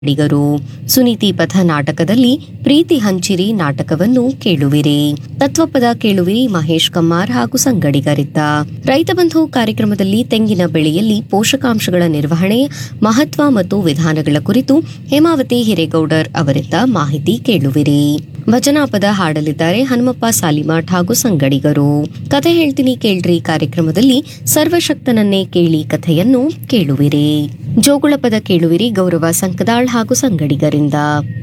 ಡಿಗರು ಸುನೀತಿ ಪಥ ನಾಟಕದಲ್ಲಿ ಪ್ರೀತಿ ಹಂಚಿರಿ ನಾಟಕವನ್ನು ಕೇಳುವಿರಿ ತತ್ವಪದ ಕೇಳುವಿರಿ ಮಹೇಶ್ ಕಮ್ಮಾರ್ ಹಾಗೂ ಸಂಗಡಿಗರಿದ್ದ ರೈತ ಬಂಧು ಕಾರ್ಯಕ್ರಮದಲ್ಲಿ ತೆಂಗಿನ ಬೆಳೆಯಲ್ಲಿ ಪೋಷಕಾಂಶಗಳ ನಿರ್ವಹಣೆ ಮಹತ್ವ ಮತ್ತು ವಿಧಾನಗಳ ಕುರಿತು ಹೇಮಾವತಿ ಹಿರೇಗೌಡರ್ ಅವರಿಂದ ಮಾಹಿತಿ ಕೇಳುವಿರಿ ಭಜನಾಪದ ಹಾಡಲಿದ್ದಾರೆ ಹನುಮಪ್ಪ ಸಾಲಿಮಾಠ್ ಹಾಗೂ ಸಂಗಡಿಗರು ಕಥೆ ಹೇಳ್ತೀನಿ ಕೇಳ್ರಿ ಕಾರ್ಯಕ್ರಮದಲ್ಲಿ ಸರ್ವಶಕ್ತನನ್ನೇ ಕೇಳಿ ಕಥೆಯನ್ನು ಕೇಳುವಿರಿ ಜೋಗುಳ ಪದ ಕೇಳುವಿರಿ ಗೌರವ ಸಂಕದಾಳ್ ಹಾಗೂ ಸಂಗಡಿಗರಿಂದ